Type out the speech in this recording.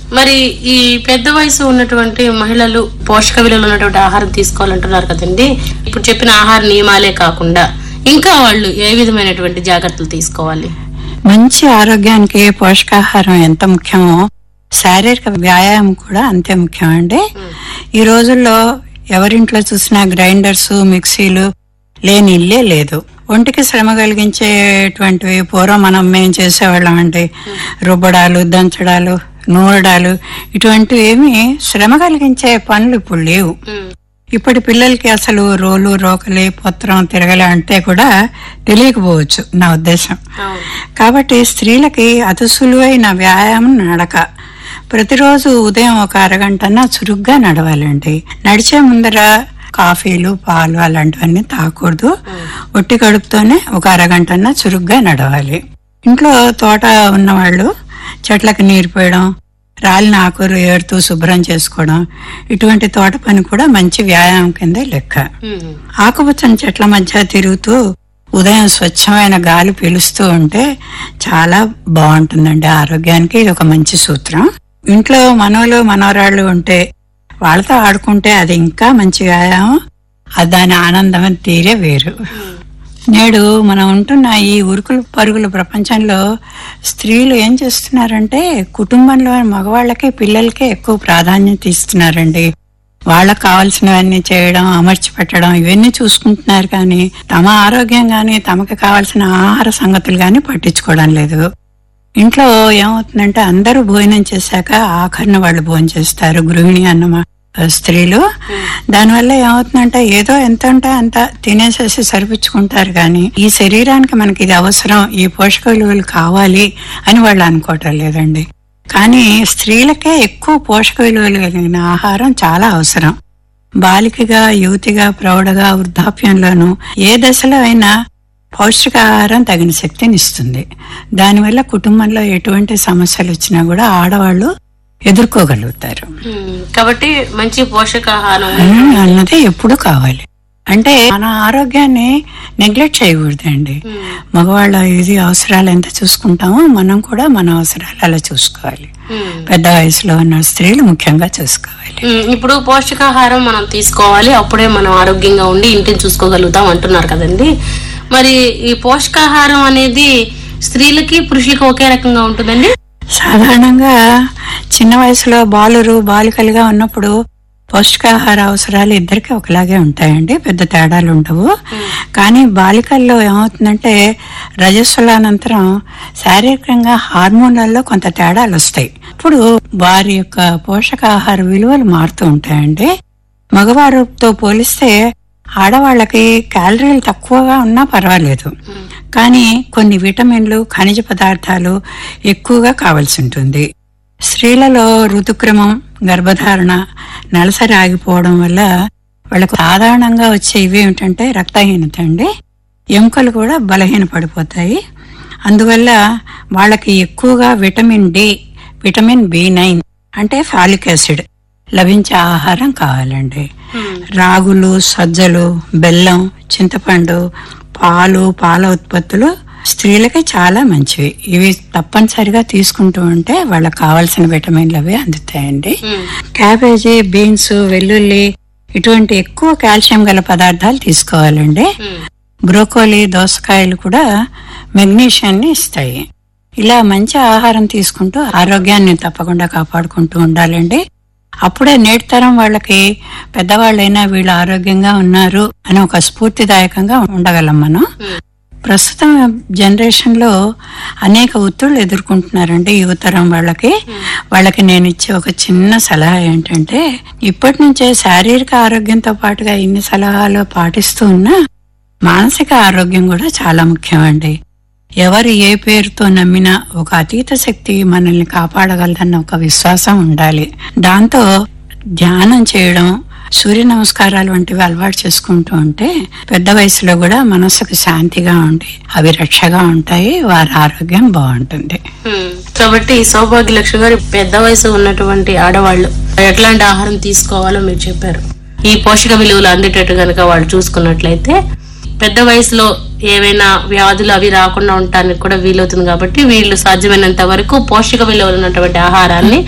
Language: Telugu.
మరి ఈ పెద్ద వయసు ఉన్నటువంటి మహిళలు పోషక విలువలు ఉన్నటువంటి ఆహారం తీసుకోవాలంటున్నారు కదండి ఇప్పుడు చెప్పిన ఆహార నియమాలే కాకుండా ఇంకా వాళ్ళు ఏ విధమైనటువంటి జాగ్రత్తలు తీసుకోవాలి మంచి ఆరోగ్యానికి పోషకాహారం ఎంత ముఖ్యమో శారీరక వ్యాయామం కూడా అంతే ముఖ్యం అండి ఈ రోజుల్లో ఎవరింట్లో చూసినా గ్రైండర్స్ మిక్సీలు లేని ఇల్లే లేదు ఒంటికి శ్రమ కలిగించేటువంటివి పూర్వం మనం మేం చేసేవాళ్ళం అండి రుబ్బడాలు దంచడాలు నూరడాలు ఇటువంటివి ఏమి శ్రమ కలిగించే పనులు ఇప్పుడు లేవు ఇప్పటి పిల్లలకి అసలు రోలు రోకలి పత్రం తిరగలే అంటే కూడా తెలియకపోవచ్చు నా ఉద్దేశం అవును. కాబట్టి స్త్రీలకి అతి సులువైన వ్యాయామం నడక ప్రతిరోజు ఉదయం ఒక అరగంటన్నా చురుగ్గా నడవాలండి నడిచే ముందర కాఫీలు పాలు అలాంటివన్నీ తాగకూడదు ఒట్టి కడుపుతోనే ఒక అరగంటన్నా చురుగ్గా నడవాలి ఇంట్లో తోట ఉన్నవాళ్ళు చెట్లకు నీరు పోయడం రాలిన ఆకులు ఏడుతూ శుభ్రం చేసుకోవడం ఇటువంటి తోట పని కూడా మంచి వ్యాయామం కింద లెక్క ఉమ్. ఆకుపచ్చని చెట్ల మధ్య తిరుగుతూ ఉదయం స్వచ్ఛమైన గాలి పీలుస్తూ ఉంటే చాలా బాగుంటుందండి ఆరోగ్యానికి ఇది ఒక మంచి సూత్రం ఇంట్లో మనవలు మనవరాళ్ళు ఉంటే వాళ్ళతో ఆడుకుంటే అది ఇంకా మంచి వ్యాయామం అది దాని ఆనందం తీరే వేరు నేడు మనం ఉంటున్న ఈ ఉరుకులు పరుగుల ప్రపంచంలో స్త్రీలు ఏం చేస్తున్నారంటే కుటుంబంలో మగవాళ్ళకి పిల్లలకే ఎక్కువ ప్రాధాన్యత ఇస్తున్నారండి వాళ్ళకు కావాల్సినవన్నీ చేయడం అమర్చి పెట్టడం ఇవన్నీ చూసుకుంటున్నారు కానీ తమ ఆరోగ్యం గాని తమకు కావాల్సిన ఆహార సంగతులు గాని పట్టించుకోవడం లేదు ఇంట్లో ఏమవుతుందంటే అందరూ భోజనం చేశాక ఆఖరిన వాళ్ళు భోజనం చేస్తారు గృహిణి అన్నమా స్త్రీలు దానివల్ల ఏమవుతుందంటే ఏదో ఎంత ఉంటే అంత తినేసేసి సరిపుచ్చుకుంటారు కానీ ఈ శరీరానికి మనకి ఇది అవసరం ఈ పోషక విలువలు కావాలి అని వాళ్ళు అనుకోవటం లేదండి కానీ స్త్రీలకే ఎక్కువ పోషక విలువలు కలిగిన ఆహారం చాలా అవసరం బాలికగా యువతిగా ప్రౌఢగా వృద్ధాప్యంలోనూ ఏ దశలో అయినా పౌష్టికాహారం తగిన శక్తిని ఇస్తుంది దానివల్ల కుటుంబంలో ఎటువంటి సమస్యలు వచ్చినా కూడా ఆడవాళ్ళు ఎదుర్కోగలుగుతారు ఉమ్. కాబట్టి మంచి పోషకాహారం ఉమ్, అన్నది ఎప్పుడు కావాలి అంటే మన ఆరోగ్యాన్ని నెగ్లెక్ట్ చేయకూడదండి ఉమ్. మగవాళ్ళ ఇది అవసరాలు ఎంత చూసుకుంటామో మనం కూడా మన అవసరాలు అలా చూసుకోవాలి ఉమ్. పెద్ద వయసులో ఉన్న స్త్రీలు ముఖ్యంగా చూసుకోవాలి ఉమ్, ఇప్పుడు పౌష్టికాహారం మనం తీసుకోవాలి అప్పుడే మనం ఆరోగ్యంగా ఉండి ఇంటిని చూసుకోగలుగుతాం అంటున్నారు కదండి మరి ఈ పోషకాహారం అనేది స్త్రీలకి పురుషులకి ఒకే రకంగా ఉంటుందండి సాధారణంగా చిన్న వయసులో బాలురు బాలికలుగా ఉన్నప్పుడు పౌష్టికాహార అవసరాలు ఇద్దరికి ఒకలాగే ఉంటాయండి పెద్ద తేడాలు ఉండవు కానీ బాలికల్లో ఏమవుతుందంటే రజస్సులానంతరం శారీరకంగా హార్మోన్లలో కొంత తేడాలు వస్తాయి ఇప్పుడు వారి యొక్క పోషకాహార విలువలు మారుతూ ఉంటాయండి మగవారితో పోలిస్తే ఆడవాళ్ళకి క్యాలరీలు తక్కువగా ఉన్నా పర్వాలేదు కానీ కొన్ని విటమిన్లు ఖనిజ పదార్థాలు ఎక్కువగా కావాల్సి ఉంటుంది స్త్రీలలో ఋతుక్రమం గర్భధారణ నెలసరి ఆగిపోవడం వల్ల వాళ్ళకు సాధారణంగా వచ్చే ఇవి ఏమిటంటే రక్తహీనత అండి ఎముకలు కూడా బలహీన పడిపోతాయి అందువల్ల వాళ్ళకి ఎక్కువగా vitamin D vitamin B nine అంటే ఫాలిక్ యాసిడ్ లభించే ఆహారం కావాలండి రాగులు సజ్జలు బెల్లం చింతపండు పాలు పాల ఉత్పత్తులు స్త్రీలకి చాలా మంచివి ఇవి తప్పనిసరిగా తీసుకుంటూ ఉంటే వాళ్ళకి కావాల్సిన విటమిన్లు అవి అందుతాయండి ఉమ్. క్యాబేజీ బీన్స్ వెల్లుల్లి ఇటువంటి ఎక్కువ కాల్షియం గల పదార్థాలు తీసుకోవాలండి ఉమ్. బ్రోకోలీ దోసకాయలు కూడా మెగ్నీషియాన్ని ఇస్తాయి ఇలా మంచి ఆహారం తీసుకుంటూ ఆరోగ్యాన్ని తప్పకుండా కాపాడుకుంటూ ఉండాలండి అప్పుడే నేటి తరం వాళ్ళకి పెద్దవాళ్ళైనా వీళ్ళు ఆరోగ్యంగా ఉన్నారు అని ఒక స్ఫూర్తిదాయకంగా ఉండగలం మనం ఉమ్. ప్రస్తుతం జనరేషన్ లో అనేక ఒత్తిళ్లు ఎదుర్కొంటున్నారండి యువతరం వాళ్ళకి వాళ్ళకి నేను ఇచ్చే ఒక చిన్న సలహా ఏంటంటే ఇప్పటి నుంచే శారీరక ఆరోగ్యంతో పాటుగా ఇన్ని సలహాలు పాటిస్తూ ఉన్నా మానసిక ఆరోగ్యం కూడా చాలా ముఖ్యమండి ఎవరు ఏ పేరుతో నమ్మినా ఒక అతీత శక్తి మనల్ని కాపాడగలదన్న ఒక విశ్వాసం ఉండాలి దాంతో ధ్యానం చేయడం సూర్య నమస్కారాలు వంటివి అలవాటు చేసుకుంటూ ఉంటే పెద్ద వయసులో కూడా మనసుకు శాంతిగా ఉండి అవి రక్షగా ఉంటాయి వారి ఆరోగ్యం బాగుంటుంది ఉమ్. కాబట్టి సౌభాగ్య లక్ష్మి గారు పెద్ద వయసు ఉన్నటువంటి ఆడవాళ్ళు ఎట్లాంటి ఆహారం తీసుకోవాలో మీరు చెప్పారు ఈ పోషక విలువలు అందేటట్టు గనక వాళ్ళు చూసుకున్నట్లయితే పెద్ద వయసులో ఏవైనా వ్యాధులు అవి రాకుండా ఉండటానికి కూడా వీలవుతుంది కాబట్టి వీళ్ళు సాధ్యమైనంత వరకు పోషక విలువలు ఉన్నటువంటి ఆహారాన్ని